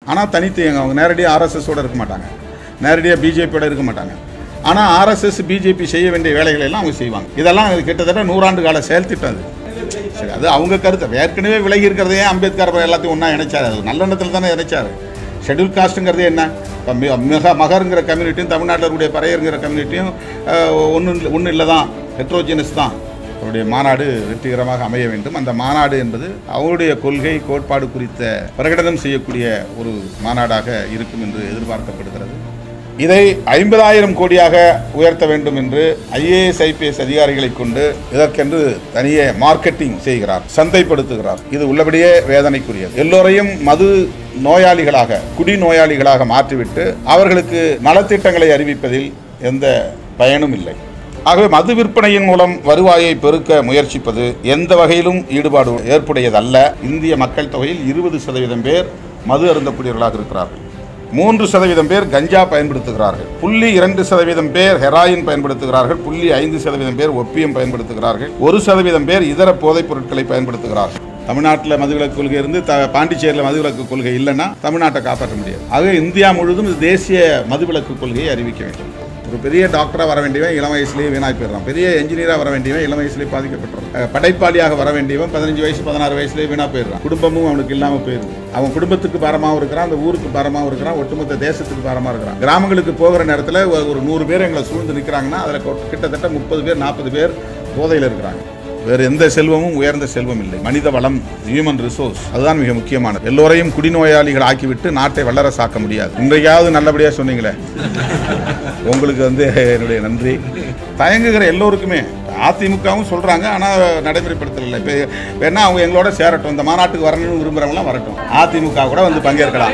ஆனால் தனித்து எங்க அவங்க நேரடியாக ஆர்எஸ்எஸோட இருக்க மாட்டாங்க நேரடியாக பிஜேபியோட இருக்க மாட்டாங்க ஆனால் ஆர்எஸ்எஸ் பிஜேபி செய்ய வேண்டிய வேலைகளை எல்லாம் அவங்க செய்வாங்க இதெல்லாம் கிட்டத்தட்ட நூறாண்டு கால செயல் திட்டம் அது சரி அது அவங்க கருத்து ஏற்கனவே விலகி இருக்கிறதையே அம்பேத்கர் அப்புறம் எல்லாத்தையும் ஒன்றா இணைச்சார் அது நல்லெண்ணத்தில் தானே இணைச்சார் ஷெட்யூல் காஸ்ட்டுங்கிறது என்ன இப்போ மி- மிக மகருங்கிற கம்யூனிட்டியும் தமிழ்நாட்டில் இருக்கக்கூடிய பறையருங்கிற கம்யூனிட்டியும் ஒன்றும் ஒன்றும் இல்லை தான் ஹெட்ரோஜினஸ் தான் அவருடைய மாநாடு வெற்றிகரமாக அமைய வேண்டும் அந்த மாநாடு என்பது அவருடைய கொள்கை கோட்பாடு குறித்த பிரகடனம் செய்யக்கூடிய ஒரு மாநாடாக இருக்கும் என்று எதிர்பார்க்கப்படுகிறது இதை ஐம்பதாயிரம் கோடியாக உயர்த்த வேண்டும் என்று ஐஏஎஸ் ஐபிஎஸ் அதிகாரிகளை கொண்டு இதற்கென்று தனியே மார்க்கெட்டிங் செய்கிறார் சந்தைப்படுத்துகிறார் இது உள்ளபடியே வேதனைக்குரியது எல்லோரையும் மது நோயாளிகளாக குடி நோயாளிகளாக மாற்றிவிட்டு அவர்களுக்கு நலத்திட்டங்களை அறிவிப்பதில் எந்த பயனும் இல்லை ஆகவே மது விற்பனையின் மூலம் வருவாயை பெருக்க முயற்சிப்பது எந்த வகையிலும் ஈடுபாடு ஏற்புடையதல்ல இந்திய மக்கள் தொகையில் இருபது சதவீதம் பேர் மது அருந்தக்கூடியவர்களாக இருக்கிறார்கள் மூன்று சதவீதம் பேர் கஞ்சா பயன்படுத்துகிறார்கள் புள்ளி இரண்டு சதவீதம் பேர் ஹெராயின் பயன்படுத்துகிறார்கள் புள்ளி ஐந்து சதவீதம் பேர் ஒப்பியம் பயன்படுத்துகிறார்கள் ஒரு சதவீதம் பேர் இதர போதைப் பொருட்களை பயன்படுத்துகிறார்கள் தமிழ்நாட்டில் மதுவிலக்கு கொள்கை இருந்து த பாண்டிச்சேரியில் மதுவிலக்கு கொள்கை இல்லைன்னா தமிழ்நாட்டை காப்பாற்ற முடியாது ஆகவே இந்தியா முழுவதும் இது தேசிய மதுவிலக்கு கொள்கையை அறிவிக்க வேண்டும் ஒரு பெரிய டாக்டராக வர வேண்டியவன் இளம் வயசுலேயே வீணாய் போயிடுறான் பெரிய என்ஜினியராக வர வேண்டியவன் இளம் வயசுலேயே பாதிக்கப்பட்டுறான் அஹ் படைப்பாளியாக வர வேண்டியவன் பதினஞ்சு வயசு பதினாறு வயசுலேயே வீணாக போயிடுறான் குடும்பமும் அவனுக்கு இல்லாமல் போயிடுது அவன் குடும்பத்துக்கு பாரமாகவும் இருக்கிறான் அந்த ஊருக்கு பாரமாகவும் இருக்கிறான் ஒட்டுமொத்த தேசத்துக்கு பாரமாக இருக்கிறான் கிராமங்களுக்கு போகிற நேரத்தில் ஒரு நூறு பேர் எங்களை சூழ்ந்து நிற்கிறாங்கன்னா அதில் கிட்டத்தட்ட முப்பது பேர் நாற்பது பேர் போதையில் இருக்கிறாங்க வேறு எந்த செல்வமும் உயர்ந்த செல்வம் இல்லை மனித வளம் ஹியூமன் ரிசோர்ஸ் அதுதான் மிக முக்கியமானது எல்லோரையும் குடிநோயாளிகள் ஆக்கிவிட்டு நாட்டை வல்லரசாக்க முடியாது இன்றைக்காவது நல்லபடியாக சொன்னீங்களே உங்களுக்கு வந்து என்னுடைய நன்றி தயங்குகிற எல்லோருக்குமே அதிமுகவும் சொல்கிறாங்க ஆனால் நடைமுறைப்படுத்தல இப்போ வேணா அவங்க எங்களோட சேரட்டும் இந்த மாநாட்டுக்கு வரணும்னு விரும்புகிறவங்களாம் வரட்டும் அதிமுக கூட வந்து பங்கேற்கலாம்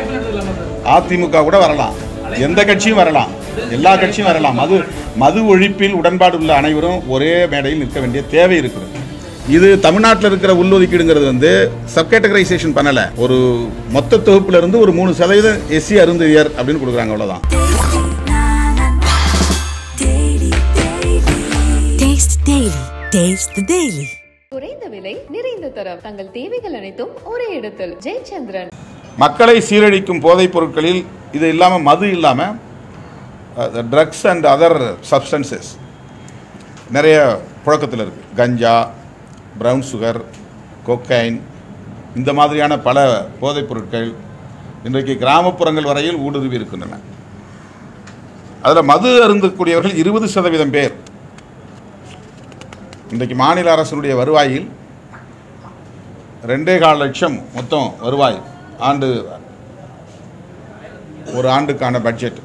அதிமுக கூட வரலாம் எந்த கட்சியும் வரலாம் எல்லா கட்சியும் வரலாம் மது மது ஒழிப்பில் உடன்பாடு உள்ள அனைவரும் ஒரே மேடையில் நிற்க வேண்டிய தேவை இருக்குது இது தமிழ்நாட்டில் இருக்கிற உள்ளொதுக்கீடுங்கிறது வந்து சப்கேட்டகரைசேஷன் பண்ணலை ஒரு மொத்த தொகுப்புல இருந்து ஒரு மூணு சதவீதம் எஸ்சி அருந்ததியர் அப்படின்னு கொடுக்குறாங்க அவ்வளோதான் Taste Daily. Taste the Daily. குறைந்த விலை நிறைந்த தரம் தங்கள் தேவைகள் அனைத்தும் ஒரே இடத்தில் ஜெயச்சந்திரன் மக்களை சீரழிக்கும் போதைப் பொருட்களில் இது இல்லாமல் மது இல்லாமல் ட்ரக்ஸ் அண்ட் அதர் சப்ஸ்டன்சஸ் நிறைய புழக்கத்தில் இருக்குது கஞ்சா ப்ரௌன் சுகர் கொக்கைன் இந்த மாதிரியான பல போதைப் பொருட்கள் இன்றைக்கு கிராமப்புறங்கள் வரையில் ஊடுருவி இருக்கின்றன அதில் மது அருந்தக்கூடியவர்கள் இருபது சதவீதம் பேர் இன்றைக்கு மாநில அரசினுடைய வருவாயில் ரெண்டே கால் லட்சம் மொத்தம் வருவாய் ஆண்டு ஒரு ஆண்டுக்கான பட்ஜெட்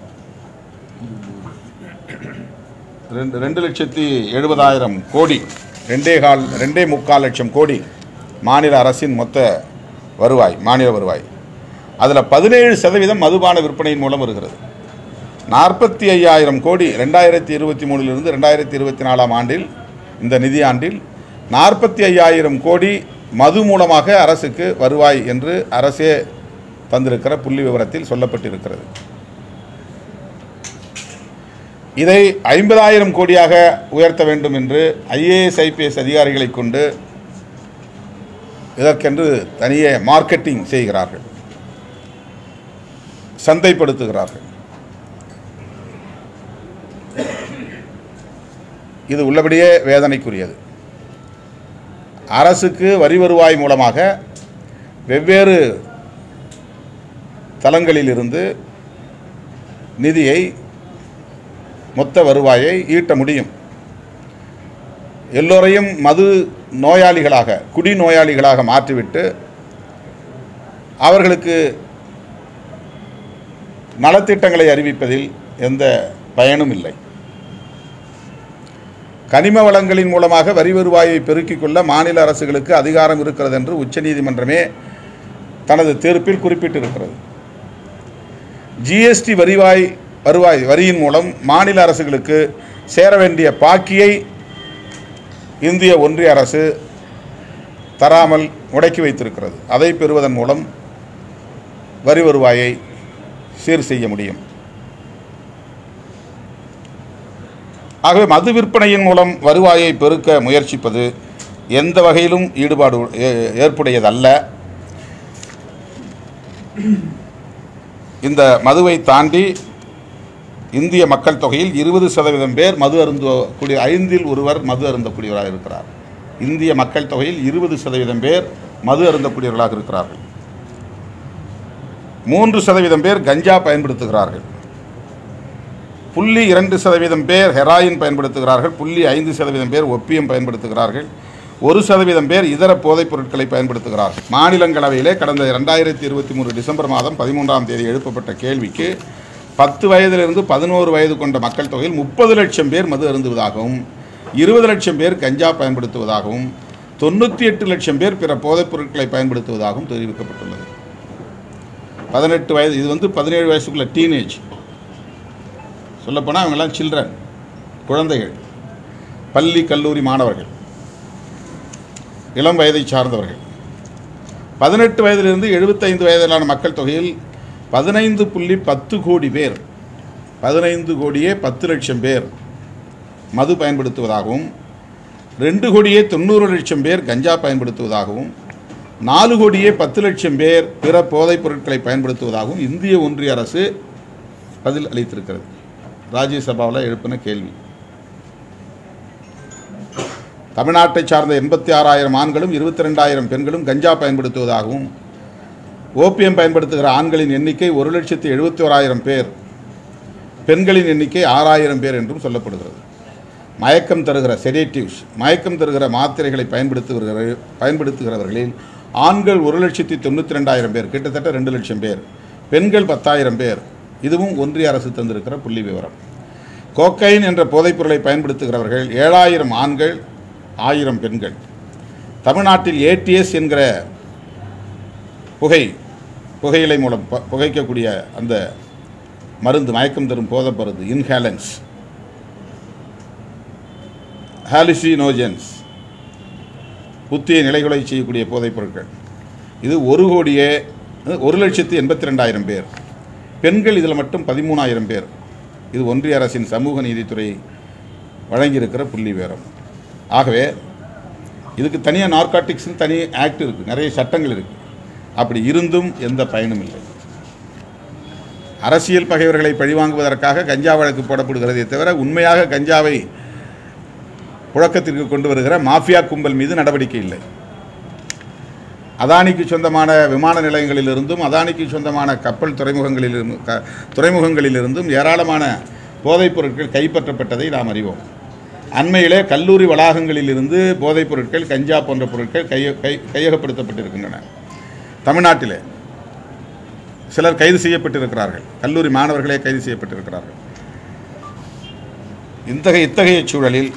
ரெண்டு ரெண்டு லட்சத்தி எழுபதாயிரம் கோடி ரெண்டே கால் ரெண்டே முக்கால் லட்சம் கோடி மாநில அரசின் மொத்த வருவாய் மாநில வருவாய் அதில் பதினேழு சதவீதம் மதுபான விற்பனையின் மூலம் வருகிறது நாற்பத்தி ஐயாயிரம் கோடி ரெண்டாயிரத்தி இருபத்தி மூணிலிருந்து ரெண்டாயிரத்தி இருபத்தி நாலாம் ஆண்டில் இந்த நிதியாண்டில் நாற்பத்தி ஐயாயிரம் கோடி மது மூலமாக அரசுக்கு வருவாய் என்று அரசே தந்திருக்கிற புள்ளி விவரத்தில் சொல்லப்பட்டிருக்கிறது இதை ஐம்பதாயிரம் கோடியாக உயர்த்த வேண்டும் என்று ஐஏஎஸ் ஐபிஎஸ் அதிகாரிகளை கொண்டு இதற்கென்று தனியே மார்க்கெட்டிங் செய்கிறார்கள் சந்தைப்படுத்துகிறார்கள் இது உள்ளபடியே வேதனைக்குரியது அரசுக்கு வரி வருவாய் மூலமாக வெவ்வேறு தலங்களிலிருந்து நிதியை மொத்த வருவாயை ஈட்ட முடியும் எல்லோரையும் மது நோயாளிகளாக குடி நோயாளிகளாக மாற்றிவிட்டு அவர்களுக்கு நலத்திட்டங்களை அறிவிப்பதில் எந்த பயனும் இல்லை கனிம வளங்களின் மூலமாக வரி வருவாயை பெருக்கிக் கொள்ள மாநில அரசுகளுக்கு அதிகாரம் இருக்கிறது என்று உச்சநீதிமன்றமே தனது தீர்ப்பில் குறிப்பிட்டிருக்கிறது ஜிஎஸ்டி வரிவாய் வருவாய் வரியின் மூலம் மாநில அரசுகளுக்கு சேர வேண்டிய பாக்கியை இந்திய ஒன்றிய அரசு தராமல் முடக்கி வைத்திருக்கிறது அதை பெறுவதன் மூலம் வரி வருவாயை சீர் செய்ய முடியும் ஆகவே மது விற்பனையின் மூலம் வருவாயை பெருக்க முயற்சிப்பது எந்த வகையிலும் ஈடுபாடு ஏ- ஏற்புடையதல்ல இந்த மதுவை தாண்டி இந்திய மக்கள் தொகையில் இருபது சதவீதம் பேர் மது அருந்தக்கூடிய ஐந்தில் ஒருவர் மது அருந்தக்கூடியவராக இருக்கிறார் இந்திய மக்கள் தொகையில் இருபது சதவீதம் பேர் மது அருந்தக்கூடியவர்களாக இருக்கிறார்கள் மூன்று சதவீதம் பேர் கஞ்சா பயன்படுத்துகிறார்கள் புள்ளி இரண்டு சதவீதம் பேர் ஹெராயின் பயன்படுத்துகிறார்கள் புள்ளி ஐந்து சதவீதம் பேர் ஒப்பியம் பயன்படுத்துகிறார்கள் ஒரு சதவீதம் பேர் இதர போதைப் பொருட்களை பயன்படுத்துகிறார்கள் மாநிலங்களவையிலே கடந்த ரெண்டாயிரத்தி இருபத்தி மூணு டிசம்பர் மாதம் பதிமூன்றாம் தேதி எழுப்பப்பட்ட கேள்விக்கு பத்து வயதிலிருந்து பதினோரு வயது கொண்ட மக்கள் தொகையில் முப்பது லட்சம் பேர் மது அருந்துவதாகவும் இருபது லட்சம் பேர் கஞ்சா பயன்படுத்துவதாகவும் தொண்ணூற்றி எட்டு லட்சம் பேர் பிற போதைப் பொருட்களை பயன்படுத்துவதாகவும் தெரிவிக்கப்பட்டுள்ளது பதினெட்டு வயது இது வந்து பதினேழு வயசுக்குள்ள டீனேஜ் சொல்லப்போனால் அவங்கெல்லாம் சில்ட்ரன் குழந்தைகள் பள்ளி கல்லூரி மாணவர்கள் இளம் வயதை சார்ந்தவர்கள் பதினெட்டு வயதிலிருந்து எழுபத்தைந்து வயதிலான மக்கள் தொகையில் பதினைந்து புள்ளி பத்து கோடி பேர் பதினைந்து கோடியே பத்து லட்சம் பேர் மது பயன்படுத்துவதாகவும் ரெண்டு கோடியே தொண்ணூறு லட்சம் பேர் கஞ்சா பயன்படுத்துவதாகவும் நாலு கோடியே பத்து லட்சம் பேர் பிற போதைப் பொருட்களை பயன்படுத்துவதாகவும் இந்திய ஒன்றிய அரசு பதில் அளித்திருக்கிறது ராஜ்யசபாவில் எழுப்பின கேள்வி தமிழ்நாட்டை சார்ந்த எண்பத்தி ஆறாயிரம் ஆண்களும் இருபத்தி ரெண்டாயிரம் பெண்களும் கஞ்சா பயன்படுத்துவதாகவும் ஓபியம் பயன்படுத்துகிற ஆண்களின் எண்ணிக்கை ஒரு லட்சத்தி எழுபத்தி ஓராயிரம் பேர் பெண்களின் எண்ணிக்கை ஆறாயிரம் பேர் என்றும் சொல்லப்படுகிறது மயக்கம் தருகிற செடேட்டிவ்ஸ் மயக்கம் தருகிற மாத்திரைகளை பயன்படுத்துகிற பயன்படுத்துகிறவர்களில் ஆண்கள் ஒரு லட்சத்தி தொண்ணூற்றி ரெண்டாயிரம் பேர் கிட்டத்தட்ட ரெண்டு லட்சம் பேர் பெண்கள் பத்தாயிரம் பேர் இதுவும் ஒன்றிய அரசு தந்திருக்கிற புள்ளி விவரம் கோக்கைன் என்ற போதைப் பொருளை பயன்படுத்துகிறவர்கள் ஏழாயிரம் ஆண்கள் ஆயிரம் பெண்கள் தமிழ்நாட்டில் ஏடிஎஸ் என்கிற புகை புகையிலை மூலம் ப- புகைக்கக்கூடிய அந்த மருந்து மயக்கம் தரும் போதை மருந்து இன்ஹேலன்ஸ் ஹாலிசினோஜன்ஸ் புத்திய நிலைகளை செய்யக்கூடிய போதைப் பொருட்கள் இது ஒரு கோடியே அஹ், ஒரு லட்சத்து எண்பத்தி ரெண்டாயிரம் பேர் பெண்கள் இதில் மட்டும் பதிமூணாயிரம் பேர் இது ஒன்றிய அரசின் சமூக நீதித்துறை வழங்கியிருக்கிற புள்ளி விவரம் ஆகவே இதுக்கு தனியாக நார்காட்டிக்ஸ்னு தனி ஆக்ட் இருக்குது நிறைய சட்டங்கள் இருக்குது அப்படி இருந்தும் எந்த பயனும் இல்லை அரசியல் பகைவர்களை பழிவாங்குவதற்காக கஞ்சா வழக்கு போடப்படுகிறதே தவிர உண்மையாக கஞ்சாவை புழக்கத்திற்கு கொண்டு வருகிற மாஃபியா கும்பல் மீது நடவடிக்கை இல்லை அதானிக்கு சொந்தமான விமான நிலையங்களிலிருந்தும் அதானிக்கு சொந்தமான கப்பல் துறைமுகங்களிலிருந்து க துறைமுகங்களிலிருந்தும் ஏராளமான போதைப் பொருட்கள் கைப்பற்றப்பட்டதை நாம் அறிவோம் அண்மையிலே கல்லூரி வளாகங்களிலிருந்து போதைப் பொருட்கள் கஞ்சா போன்ற பொருட்கள் கைய கை கையகப்படுத்தப்பட்டிருக்கின்றன தமிழ்நாட்டிலே சிலர் கைது செய்யப்பட்டிருக்கிறார்கள் கல்லூரி மாணவர்களே கைது செய்யப்பட்டிருக்கிறார்கள் இத்தகைய இத்தகைய சூழலில்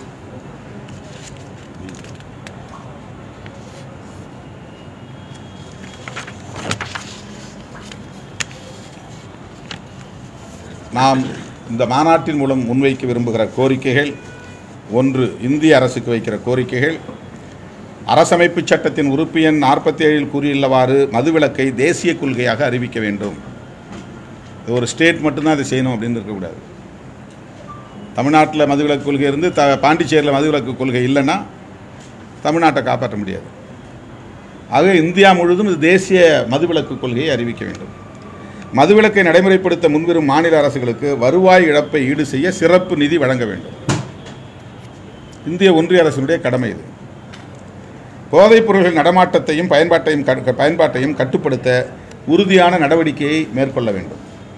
நாம் இந்த மாநாட்டின் மூலம் முன்வைக்க விரும்புகிற கோரிக்கைகள் ஒன்று இந்திய அரசுக்கு வைக்கிற கோரிக்கைகள் அரசமைப்பு சட்டத்தின் உறுப்பு எண் நாற்பத்தி ஏழில் கூறியுள்ளவாறு மதுவிலக்கை தேசிய கொள்கையாக அறிவிக்க வேண்டும் இது ஒரு ஸ்டேட் மட்டும்தான் அதை செய்யணும் அப்படின்னு இருக்கக்கூடாது தமிழ்நாட்டில் மதுவிலக்கு கொள்கை இருந்து த பாண்டிச்சேரியில் மதுவிலக்கு கொள்கை இல்லைன்னா தமிழ்நாட்டை காப்பாற்ற முடியாது ஆக இந்தியா முழுவதும் இது தேசிய மதுவிலக்கு கொள்கையை அறிவிக்க வேண்டும் மதுவிலக்கை நடைமுறைப்படுத்த முன்வரும் மாநில அரசுகளுக்கு வருவாய் இழப்பை ஈடு செய்ய சிறப்பு நிதி வழங்க வேண்டும் இந்திய ஒன்றிய அரசினுடைய கடமை இது போதைப் பொருள்கள் நடமாட்டத்தையும் பயன்பாட்டையும் க- பயன்பாட்டையும் கட்டுப்படுத்த உறுதியான நடவடிக்கையை மேற்கொள்ள வேண்டும்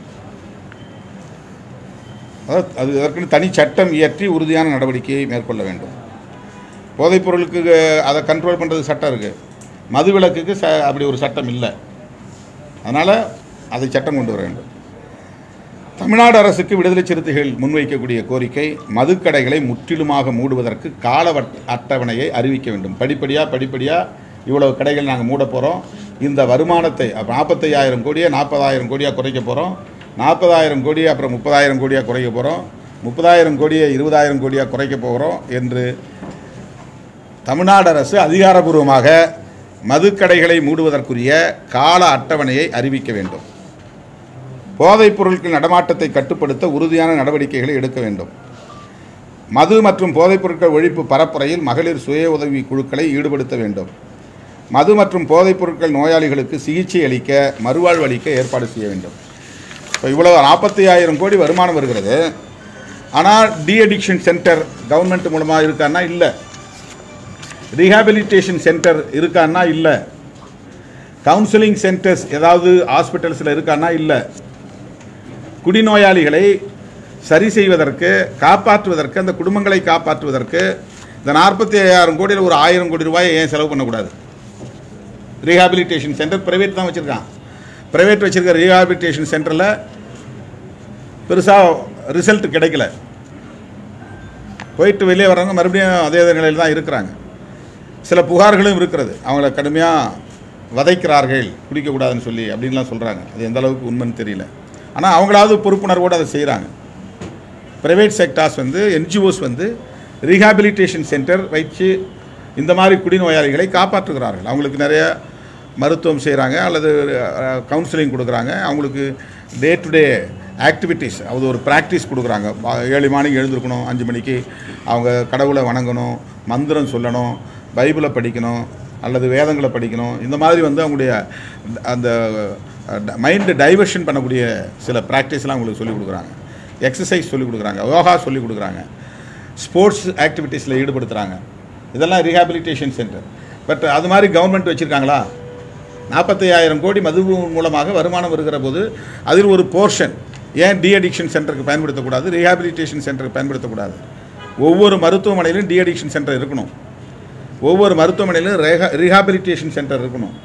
அதாவது அது அதற்குன்னு தனி சட்டம் இயற்றி உறுதியான நடவடிக்கையை மேற்கொள்ள வேண்டும் போதைப் பொருளுக்கு அதை கண்ட்ரோல் பண்ணுறது சட்டம் இருக்குது மதுவிலக்குக்கு ச அப்படி ஒரு சட்டம் இல்லை அதனால் அதை சட்டம் கொண்டு வர வேண்டும் தமிழ்நாடு அரசுக்கு விடுதலை சிறுத்தைகள் முன்வைக்கக்கூடிய கோரிக்கை மதுக்கடைகளை முற்றிலுமாக மூடுவதற்கு கால வட்- அட்டவணையை அறிவிக்க வேண்டும் படிப்படியாக படிப்படியாக இவ்வளவு கடைகள் நாங்கள் மூட போகிறோம் இந்த வருமானத்தை நாற்பத்தையாயிரம் கோடியை நாற்பதாயிரம் கோடியாக குறைக்க போகிறோம் நாற்பதாயிரம் கோடியை அப்புறம் முப்பதாயிரம் கோடியாக குறைக்க போகிறோம் முப்பதாயிரம் கோடியை இருபதாயிரம் கோடியாக குறைக்க போகிறோம் என்று தமிழ்நாடு அரசு அதிகாரபூர்வமாக மதுக்கடைகளை மூடுவதற்குரிய கால அட்டவணையை அறிவிக்க வேண்டும் போதைப் பொருட்கள் நடமாட்டத்தை கட்டுப்படுத்த உறுதியான நடவடிக்கைகளை எடுக்க வேண்டும் மது மற்றும் போதைப் பொருட்கள் ஒழிப்பு பரப்புரையில் மகளிர் சுய உதவி குழுக்களை ஈடுபடுத்த வேண்டும் மது மற்றும் போதைப் பொருட்கள் நோயாளிகளுக்கு சிகிச்சை அளிக்க மறுவாழ்வு அளிக்க ஏற்பாடு செய்ய வேண்டும் இப்போ இவ்வளோ நாற்பத்தி ஆயிரம் கோடி வருமானம் வருகிறது ஆனால் டி அடிக்ஷன் சென்டர் கவர்மெண்ட் மூலமாக இருக்கான்னா இல்லை ரீஹாபிலிட்டேஷன் சென்டர் இருக்கான்னா இல்லை கவுன்சிலிங் சென்டர்ஸ் ஏதாவது ஹாஸ்பிட்டல்ஸில் இருக்கான்னா இல்லை குடிநோயாளிகளை சரி செய்வதற்கு காப்பாற்றுவதற்கு அந்த குடும்பங்களை காப்பாற்றுவதற்கு இந்த நாற்பத்தி ஐயாயிரம் கோடியில் ஒரு ஆயிரம் கோடி ரூபாயை ஏன் செலவு பண்ணக்கூடாது ரீஹாபிலிட்டேஷன் சென்டர் ப்ரைவேட் தான் வச்சுருக்கான் ப்ரைவேட் வச்சுருக்க ரீஹாபிலிட்டேஷன் சென்டரில் பெருசாக ரிசல்ட் கிடைக்கல போயிட்டு வெளியே வர்றவங்க மறுபடியும் அதே நிலையில் தான் இருக்கிறாங்க சில புகார்களும் இருக்கிறது அவங்கள கடுமையாக வதைக்கிறார்கள் குடிக்கக்கூடாதுன்னு சொல்லி அப்படின்லாம் சொல்கிறாங்க அது எந்த அளவுக்கு உண்மைன்னு தெரியல ஆனால் அவங்களாவது பொறுப்புணர்வோடு அதை செய்கிறாங்க ப்ரைவேட் செக்டார்ஸ் வந்து என்ஜிஓஸ் வந்து ரீஹாபிலிட்டேஷன் சென்டர் வச்சு இந்த மாதிரி குடிநோயாளிகளை காப்பாற்றுகிறார்கள் அவங்களுக்கு நிறைய மருத்துவம் செய்கிறாங்க அல்லது கவுன்சிலிங் கொடுக்குறாங்க அவங்களுக்கு டே டு டே ஆக்டிவிட்டீஸ் அது ஒரு ப்ராக்டிஸ் கொடுக்குறாங்க பா- ஏழு மணிக்கு எழுந்திருக்கணும் அஞ்சு மணிக்கு அவங்க கடவுளை வணங்கணும் மந்திரம் சொல்லணும் பைபிளை படிக்கணும் அல்லது வேதங்களை படிக்கணும் இந்த மாதிரி வந்து அவங்களுடைய அந்த மைண்டு டைவர்ஷன் பண்ணக்கூடிய சில ப்ராக்டிஸ்லாம் அவங்களுக்கு சொல்லிக் கொடுக்குறாங்க எக்ஸசைஸ் சொல்லிக் கொடுக்குறாங்க யோகா சொல்லிக் கொடுக்குறாங்க ஸ்போர்ட்ஸ் ஆக்டிவிட்டீஸில் ஈடுபடுத்துகிறாங்க இதெல்லாம் ரீஹாபிலிட்டேஷன் சென்டர் பட் அது மாதிரி கவர்மெண்ட் வச்சுருக்காங்களா நாற்பத்தையாயிரம் கோடி மது மூலமாக வருமானம் வருகிற போது அதில் ஒரு போர்ஷன் ஏன் டி அடிக்ஷன் சென்டருக்கு பயன்படுத்தக்கூடாது ரீஹாபிலிட்டேஷன் சென்டருக்கு பயன்படுத்தக்கூடாது ஒவ்வொரு மருத்துவமனையிலும் டி அடிக்ஷன் சென்டர் இருக்கணும் ஒவ்வொரு மருத்துவமனையிலும் ரேஹா ரீஹாபிலிட்டேஷன் சென்டர் இருக்கணும்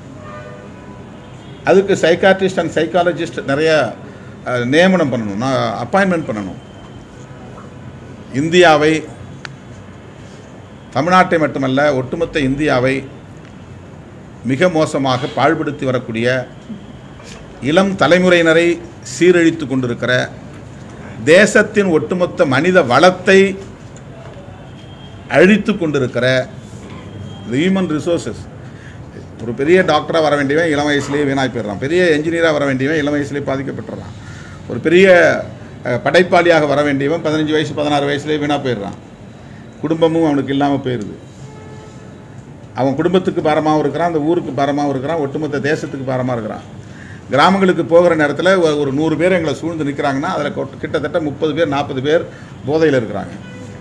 அதுக்கு சைக்காட்ரிஸ்ட் அண்ட் சைக்காலஜிஸ்ட் நிறைய அஹ், நியமனம் பண்ணணும் நான் அப்பாயின்மெண்ட் பண்ணணும் இந்தியாவை தமிழ்நாட்டை மட்டுமல்ல ஒட்டுமொத்த இந்தியாவை மிக மோசமாக பாழ்படுத்தி வரக்கூடிய இளம் தலைமுறையினரை சீரழித்து கொண்டிருக்கிற தேசத்தின் ஒட்டுமொத்த மனித வளத்தை அழித்து கொண்டிருக்கிற ஹியூமன் ரிசோர்சஸ் ஒரு பெரிய டாக்டராக வர வேண்டியவன் இளம் வயசுலேயே வீணாய் போயிடுறான் பெரிய என்ஜினியராக வர வேண்டியவன் இளம் வயசுலேயே பாதிக்கப்பட்டுறான் ஒரு பெரிய அஹ், படைப்பாளியாக வர வேண்டியவன் பதினஞ்சு வயசு பதினாறு வயசுலேயே வீணாக போயிடுறான் குடும்பமும் அவனுக்கு இல்லாமல் போயிடுது அவன் குடும்பத்துக்கு பாரமாகவும் இருக்கிறான் அந்த ஊருக்கு பாரமாகவும் இருக்கிறான் ஒட்டுமொத்த தேசத்துக்கு பாரமாக இருக்கிறான் கிராமங்களுக்கு போகிற நேரத்தில் ஒ- ஒரு நூறு பேர் எங்களை சூழ்ந்து நிற்கிறாங்கன்னா அதில் கிட்டத்தட்ட முப்பது பேர் நாற்பது பேர் போதையில் இருக்கிறாங்க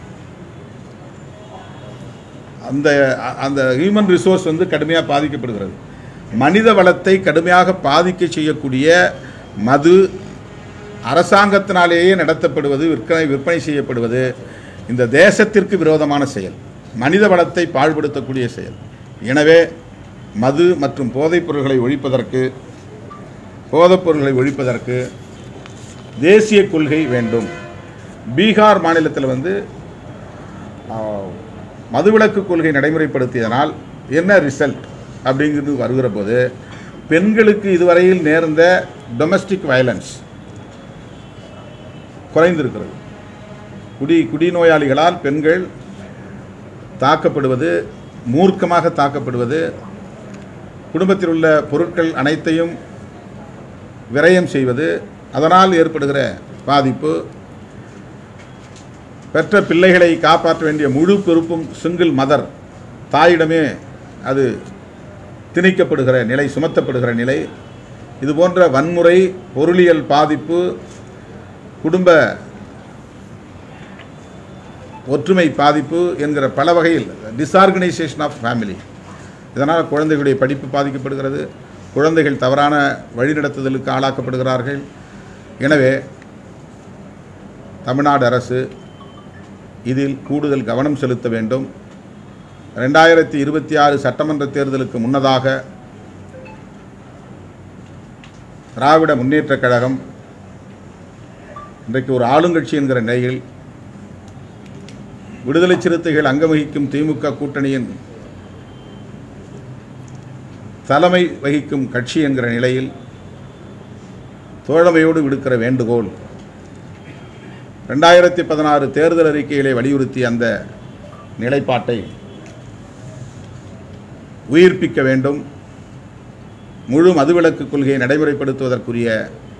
அந்த அ- அந்த ஹியூமன் ரிசோர்ஸ் வந்து கடுமையாக பாதிக்கப்படுகிறது மனித வளத்தை கடுமையாக பாதிக்க செய்யக்கூடிய மது அரசாங்கத்தினாலேயே நடத்தப்படுவது விற்பனை விற்பனை செய்யப்படுவது இந்த தேசத்திற்கு விரோதமான செயல் மனித வளத்தை பாழ்படுத்தக்கூடிய செயல் எனவே மது மற்றும் போதைப் பொருள்களை ஒழிப்பதற்கு போதைப் பொருள்களை ஒழிப்பதற்கு தேசிய கொள்கை வேண்டும் பீகார் மாநிலத்தில் வந்து ஆ, மதுவிலக்கு கொள்கை நடைமுறைப்படுத்தியதனால் என்ன ரிசல்ட் அப்படிங்கிறது வருகிற போது பெண்களுக்கு இதுவரையில் நேர்ந்த டொமஸ்டிக் வயலன்ஸ் குறைந்திருக்கிறது குடி குடிநோயாளிகளால் பெண்கள் தாக்கப்படுவது மூர்க்கமாக தாக்கப்படுவது குடும்பத்தில் உள்ள பொருட்கள் அனைத்தையும் விரயம் செய்வது அதனால் ஏற்படுகிற பாதிப்பு பெற்ற பிள்ளைகளை காப்பாற்ற வேண்டிய முழு பொறுப்பும் சிங்கிள் மதர் தாயிடமே அது திணிக்கப்படுகிற நிலை சுமத்தப்படுகிற நிலை இது போன்ற வன்முறை பொருளியல் பாதிப்பு குடும்ப ஒற்றுமை பாதிப்பு என்கிற பல வகையில் டிஸ்ஆர்கனைசேஷன் ஆஃப் ஃபேமிலி இதனால் குழந்தைகளுடைய படிப்பு பாதிக்கப்படுகிறது குழந்தைகள் தவறான வழிநடத்துதலுக்கு ஆளாக்கப்படுகிறார்கள் எனவே தமிழ்நாடு அரசு இதில் கூடுதல் கவனம் செலுத்த வேண்டும் ரெண்டாயிரத்தி இருபத்தி ஆறு சட்டமன்ற தேர்தலுக்கு முன்னதாக திராவிட முன்னேற்றக் கழகம் இன்றைக்கு ஒரு ஆளுங்கட்சி என்கிற நிலையில் விடுதலை சிறுத்தைகள் அங்கம் வகிக்கும் திமுக கூட்டணியின் தலைமை வகிக்கும் கட்சி என்கிற நிலையில் தோழமையோடு விடுக்கிற வேண்டுகோள் ரெண்டாயிரத்தி பதினாறு தேர்தல் அறிக்கையிலே வலியுறுத்திய அந்த நிலைப்பாட்டை உயிர்ப்பிக்க வேண்டும் முழு மதுவிலக்கு கொள்கையை நடைமுறைப்படுத்துவதற்குரிய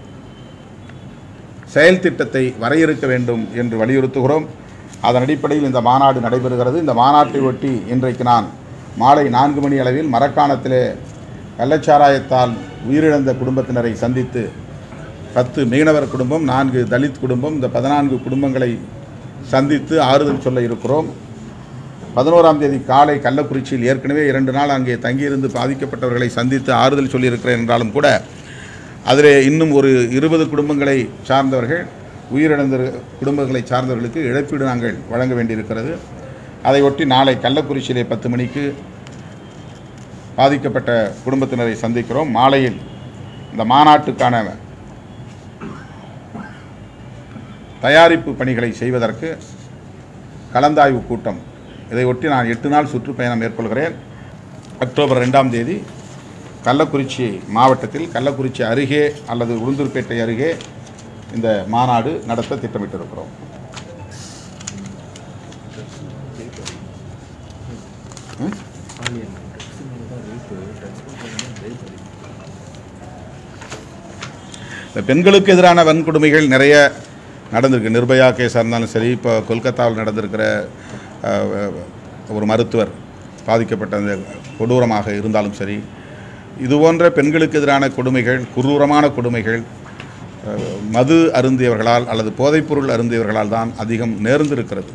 செயல் திட்டத்தை வரையறுக்க வேண்டும் என்று வலியுறுத்துகிறோம் அதன் அடிப்படையில் இந்த மாநாடு நடைபெறுகிறது இந்த மாநாட்டை ஒட்டி இன்றைக்கு நான் மாலை நான்கு மணி அளவில் மரக்காணத்திலே கள்ளச்சாராயத்தால் உயிரிழந்த குடும்பத்தினரை சந்தித்து பத்து மீனவர் குடும்பம் நான்கு தலித் குடும்பம் இந்த பதினான்கு குடும்பங்களை சந்தித்து ஆறுதல் சொல்ல இருக்கிறோம் பதினோராம் தேதி காலை கள்ளக்குறிச்சியில் ஏற்கனவே இரண்டு நாள் அங்கே தங்கியிருந்து பாதிக்கப்பட்டவர்களை சந்தித்து ஆறுதல் சொல்லியிருக்கிறேன் என்றாலும் கூட அதில் இன்னும் ஒரு இருபது குடும்பங்களை சார்ந்தவர்கள் உயிரிழந்த குடும்பங்களை சார்ந்தவர்களுக்கு இழப்பீடு நாங்கள் வழங்க வேண்டியிருக்கிறது அதையொட்டி நாளை கள்ளக்குறிச்சியிலே பத்து மணிக்கு பாதிக்கப்பட்ட குடும்பத்தினரை சந்திக்கிறோம் மாலையில் இந்த மாநாட்டுக்கான தயாரிப்பு பணிகளை செய்வதற்கு கலந்தாய்வு கூட்டம் இதையொட்டி நான் எட்டு நாள் சுற்றுப்பயணம் மேற்கொள்கிறேன் அக்டோபர் ரெண்டாம் தேதி கள்ளக்குறிச்சி மாவட்டத்தில் கள்ளக்குறிச்சி அருகே அல்லது உளுந்தூர்பேட்டை அருகே இந்த மாநாடு நடத்த திட்டமிட்டிருக்கிறோம் ம்? இந்த பெண்களுக்கு எதிரான வன்கொடுமைகள் நிறைய நடந்திருக்கு நிர்பயா கேஸாக இருந்தாலும் சரி இப்போ கொல்கத்தாவில் நடந்திருக்கிற அஹ், ஒரு மருத்துவர் பாதிக்கப்பட்ட அந்த கொடூரமாக இருந்தாலும் சரி இது போன்ற பெண்களுக்கு எதிரான கொடுமைகள் குரூரமான கொடுமைகள் அஹ், மது அருந்தியவர்களால் அல்லது போதைப்பொருள் அருந்தியவர்களால் தான் அதிகம் நேர்ந்திருக்கிறது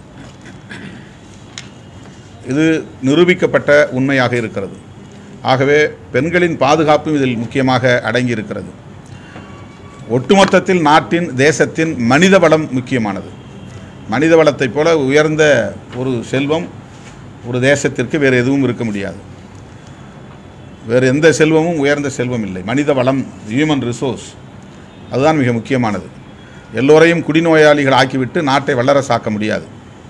இது நிரூபிக்கப்பட்ட உண்மையாக இருக்கிறது ஆகவே பெண்களின் பாதுகாப்பும் இதில் முக்கியமாக அடங்கி இருக்கிறது ஒட்டுமொத்தத்தில் நாட்டின் தேசத்தின் மனித வளம் முக்கியமானது மனித வளத்தைப் போல உயர்ந்த ஒரு செல்வம் ஒரு தேசத்திற்கு வேறு எதுவும் இருக்க முடியாது வேறு எந்த செல்வமும் உயர்ந்த செல்வம் இல்லை மனித வளம் ஹியூமன் ரிசோர்ஸ் அதுதான் மிக முக்கியமானது எல்லோரையும் குடிநோயாளிகள் ஆக்கிவிட்டு நாட்டை வல்லரசாக்க முடியாது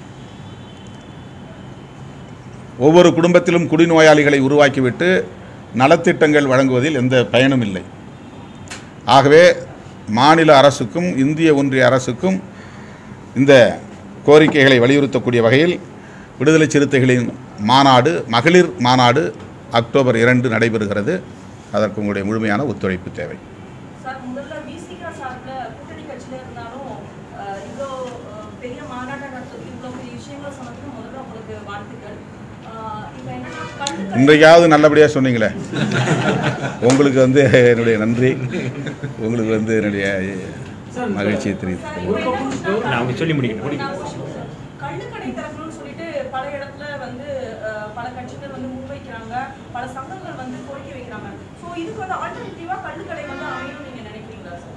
ஒவ்வொரு குடும்பத்திலும் குடிநோயாளிகளை உருவாக்கிவிட்டு நலத்திட்டங்கள் வழங்குவதில் எந்த பயனும் இல்லை ஆகவே மாநில அரசுக்கும் இந்திய ஒன்றிய அரசுக்கும் இந்த கோரிக்கைகளை வலியுறுத்தக்கூடிய வகையில் விடுதலை சிறுத்தைகளின் மாநாடு மகளிர் மாநாடு அக்டோபர் இரண்டு நடைபெறுகிறது அதற்கு உங்களுடைய முழுமையான ஒத்துழைப்பு தேவை சார் முதல்ல விசிகா சார்பில் கூட்டணி கட்சியில இருந்தாலும் அஹ், இவ்வளோ அஹ், பெரிய மாநாட்டம் நடத்துறதுக்கு இவ்வளோ பெரிய விஷயங்கள் சொன்னதுக்கு முதல்ல உங்களுக்கு வாழ்த்துக்கள் அஹ், இப்போ என்னன்னா கல்வி இன்றைக்காவது நல்லபடியாக சொன்னீங்களே உங்களுக்கு வந்து என்னுடைய நன்றி உங்களுக்கு வந்து என்னுடைய மகிழ்ச்சியை தெரிவித்துக் நான் அவங்க சொல்லி முடிக்கணும் கள்ளுக்கடை திறக்கணும்னு சொல்லிட்டு பல இடத்துல வந்து அஹ், பல கட்சிகள் வந்து முன்வைக்கிறாங்க பல சங்கங்கள் வந்து கோரிக்கை வைக்கிறாங்க ஸோ இதுக்கு வந்து ஆல்டர்னேட்டிவா கள்ளுக்கடை வந்து அமையும் நீங்க நினைக்கிறீங்களா சார்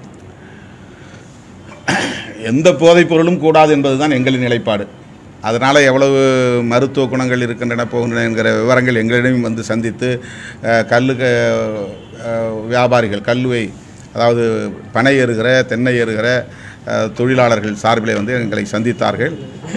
எந்த போதைப் பொருளும் கூடாது என்பதுதான் எங்களின் நிலைப்பாடு அதனால் எவ்வளவு மருத்துவ குணங்கள் இருக்கின்றன போகின்றன என்கிற விவரங்கள் எங்களிடம் வந்து சந்தித்து அஹ், கல்லு க- அஹ், வியாபாரிகள் கல்லுவை அதாவது பனை ஏறுகிற தென்னை ஏறுகிற அஹ், தொழிலாளர்கள் சார்பிலே வந்து எங்களை சந்தித்தார்கள்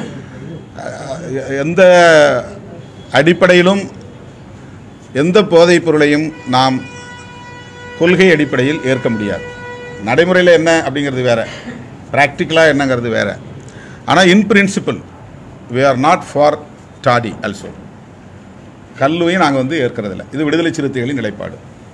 அஹ், எந்த அடிப்படையிலும் எந்த போதைப் பொருளையும் நாம் கொள்கை அடிப்படையில் ஏற்க முடியாது நடைமுறையில் என்ன அப்படிங்கிறது வேற ப்ராக்டிக்கலாக என்னங்கிறது வேற ஆனால் in principle we are not for டாடி ஆல்சோ கல்லுவையும் நாங்கள் வந்து ஏற்கிறதில்ல இது விடுதலை சிறுத்தைகளின் நிலைப்பாடு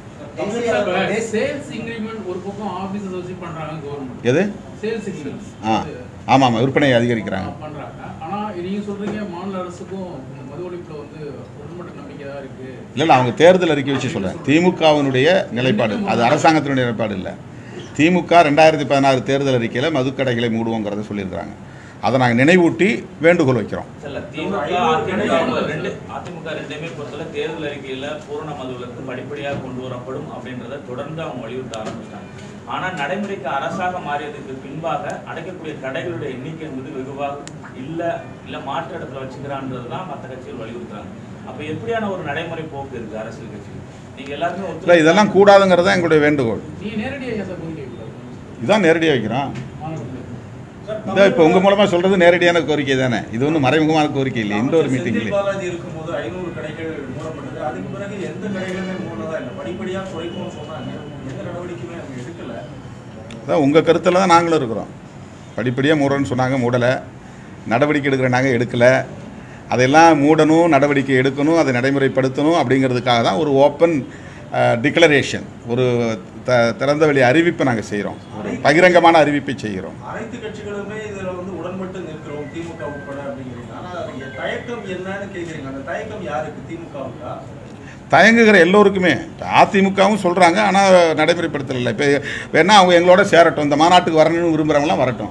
சேல்ஸ் இன்க்ரிமெண்ட் ஒரு பக்கம் ஆபீசஸ் வச்சு பண்றாங்க கவர்மெண்ட் எது சேல்ஸ் இன்க்ரிமெண்ட் ஆ ஆமாம் ஆமாம் விற்பனையை அதிகரிக்கிறாங்க பண்றாங்க ஆனா நீங்க சொல்றீங்க மாநில அரசுக்கும் இந்த மது ஒழிப்புல வந்து உடன்பட்ட நம்பிக்கை தான் இருக்கு இல்லை இல்லை அவங்க தேர்தல் அறிக்கை வச்சு சொல்கிறேன் திமுகவினுடைய நிலைப்பாடு அது அரசாங்கத்தினுடைய நிலைப்பாடு இல்லை திமுக ரெண்டாயிரத்தி பதினாறு தேர்தல் அறிக்கையில் மதுக்கடைகளை மூடுவோங்கிறத சொல்லியிருக்கிறாங்க அதை நாங்கள் நினைவூட்டி வேண்டுகோள் வைக்கிறோம் இல்ல, திமுக அதிமுக ரெண்டு அதிமுக ரெண்டுமே பொறுத்தவரை தேர்தல் அறிக்கையில பூரண மதுவிலக்கு படிப்படியாக கொண்டு வரப்படும் அப்படின்றத தொடர்ந்து அவங்க வலியுறுத்த ஆரம்பிச்சிட்டாங்க ஆனா நடைமுறைக்கு அரசாக மாறியதுக்கு பின்பாக அடைக்கக்கூடிய கடைகளுடைய எண்ணிக்கை என்பது வெகுவாக இல்ல இல்ல மாற்று இடத்துல வச்சுக்கிறான்றது தான் மற்ற கட்சிகள் வலியுறுத்துறாங்க அப்ப எப்படியான ஒரு நடைமுறை போக்கு இருக்கு அரசியல் கட்சிகள் நீங்க எல்லாருமே இல்லை ஒத்துழைப்பு இதெல்லாம் கூடாதுங்கிறது தான் எங்களுடைய வேண்டுகோள் நீங்க நேரடியாக ஏன் சார் கோரிக்கை வைக்கக்கூடாது? இதுதான் நேரடியாக வைக்கிறோம் மாநிலத்துல. இந்த இப்போ உங்கள் மூலமாக சொல்கிறது நேரடியான கோரிக்கை தானே இது ஒன்றும் மறைமுகமான கோரிக்கை இல்லை இந்த ஒரு மீட்டிங் இல்லை பாலாஜி இருக்கும்போது ஐநூறு கடைகள் மூடப்பட்டது அதுக்கு பிறகு எந்த கடைகளுமே மூடனதா இல்லை படிப்படியா குறைக்கும்னு சொன்னாங்க எந்த நடவடிக்கையுமே அவங்க எடுக்கல அதான் உங்கள் கருத்தில் தான் நாங்களும் இருக்கிறோம் படிப்படியாக மூடணும்னு சொன்னாங்க மூடலை நடவடிக்கை எடுக்கிற நாங்கள் எடுக்கலை அதெல்லாம் மூடணும் நடவடிக்கை எடுக்கணும் அதை நடைமுறைப்படுத்தணும் அப்படிங்கிறதுக்காக தான் ஒரு ஓப்பன் டிக்ளரேஷன் ஒரு த திறந்த வெளி அறிவிப்பை நாங்கள் செய்கிறோம் ஒரு பகிரங்கமான அறிவிப்பை செய்கிறோம் அனைத்து கட்சிகளுமே இதுல வந்து உடன்பட்டு நிற்கிறோம் திமுக உட்பட அப்படிங்கிறீங்க ஆனா அது தயக்கம் என்னன்னு கேக்குறீங்க அந்த தயக்கம் யாருக்கு திமுகவுக்கா தயங்குகிற எல்லோருக்குமே இப்ப அதிமுகவும் சொல்கிறாங்க ஆனால் நடைமுறைப்படுத்தலை இப்போ வேணா அவங்க எங்களோட சேரட்டும் இந்த மாநாட்டுக்கு வரணும்னு விரும்புகிறவங்களாம் வரட்டும்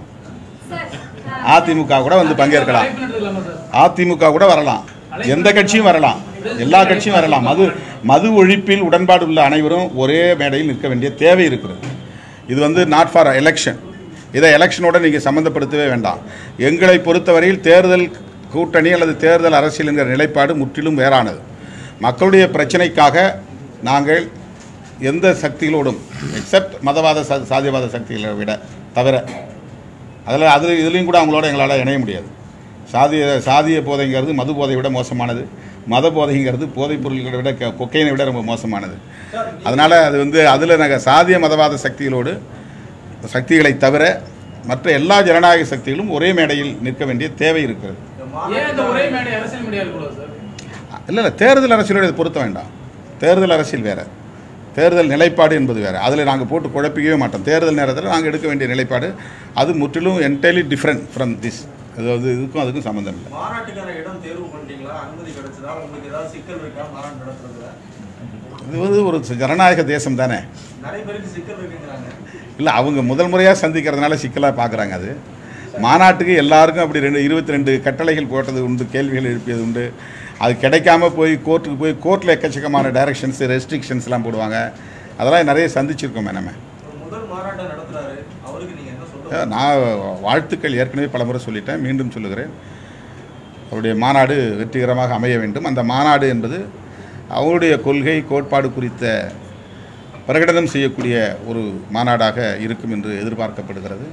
அதிமுக கூட வந்து பங்கேற்கலாம் அழைப்பு நடத்தலாமா சார் அதிமுக கூட வரலாம் எந்த கட்சியும் வரலாம் எல்லா கட்சியும் வரலாம் மது மது ஒழிப்பில் உடன்பாடு உள்ள அனைவரும் ஒரே மேடையில் நிற்க வேண்டிய தேவை இருக்கிறது இது வந்து நாட் ஃபார் எலெக்ஷன் இதை எலெக்ஷனோட நீங்கள் சம்மந்தப்படுத்தவே வேண்டாம் எங்களை பொறுத்தவரையில் தேர்தல் கூட்டணி அல்லது தேர்தல் அரசியல் என்கிற நிலைப்பாடு முற்றிலும் வேறானது மக்களுடைய பிரச்சனைக்காக நாங்கள் எந்த சக்திகளோடும் எக்ஸப்ட் மதவாத சா- சாதியவாத சக்திகளை விட தவிர அதில் அது இதுலேயும் கூட அவங்களோட எங்களால் இணைய முடியாது சாதிய சாதிய போதைங்கிறது மது போதையை விட மோசமானது மத போதைங்கிறது போதைப் பொருள்களை விட க- கொக்கைனை விட ரொம்ப மோசமானது அதனால் அது வந்து அதில் நாங்கள் சாதிய மதவாத சக்திகளோடு சக்திகளை தவிர மற்ற எல்லா ஜனநாயக சக்திகளும் ஒரே மேடையில் நிற்க வேண்டிய தேவை இருக்கிறது ஏன் இந்த ஒரே மேடை அரசியல் மீடியா இருக்கக்கூடாது சார் இல்லை இல்லை தேர்தல் அரசியலோட இது பொருத்த வேண்டாம் தேர்தல் அரசியல் வேறு தேர்தல் நிலைப்பாடு என்பது வேறு அதில் நாங்கள் போட்டு குழப்பிக்கவே மாட்டோம் தேர்தல் நேரத்தில் நாங்கள் எடுக்க வேண்டிய நிலைப்பாடு அது முற்றிலும் என்டையர்லி டிஃப்ரெண்ட் ஃப்ரம் திஸ் அது வந்து இதுக்கும் அதுக்கும் சம்மந்தம் இல்லை மாநாட்டுக்கான இடம் தேர்வு பண்ணிட்டீங்களா அனுமதி கிடைச்சதா உங்களுக்கு ஏதாவது சிக்கல் இருக்கா மாநாடு நடத்துறதுல இது வந்து ஒரு ஜனநாயக தேசம் தானே நிறைய பேருக்கு சிக்கல் இருக்குங்கிறாங்க இல்லை அவங்க முதல் முறையாக சந்திக்கிறதுனால சிக்கலாக பார்க்குறாங்க அது மாநாட்டுக்கு எல்லாருக்கும் அப்படி ரெண்டு இருபத்தி ரெண்டு கட்டளைகள் போட்டது உண்டு கேள்விகள் எழுப்பியது உண்டு அது கிடைக்காம போய் கோர்ட்டுக்கு போய் கோர்ட்டில் எக்கச்சக்கமான டைரக்ஷன்ஸ் ரெஸ்ட்ரிக்ஷன்ஸ்லாம் போடுவாங்க அதெல்லாம் நிறைய சந்திச்சிருக்கோமே நம்ம ஒரு முதல் மாநாட்டை நடத்துறாரு அவருக்கு நீங்க என்ன சொல்றது நான் வாழ்த்துக்கள் ஏற்கனவே பலமுறை சொல்லிட்டேன் மீண்டும் சொல்லுகிறேன் அவருடைய மாநாடு வெற்றிகரமாக அமைய வேண்டும் அந்த மாநாடு என்பது அவருடைய கொள்கை கோட்பாடு குறித்த பிரகடனம் செய்யக்கூடிய ஒரு மாநாடாக இருக்கும் என்று எதிர்பார்க்கப்படுகிறது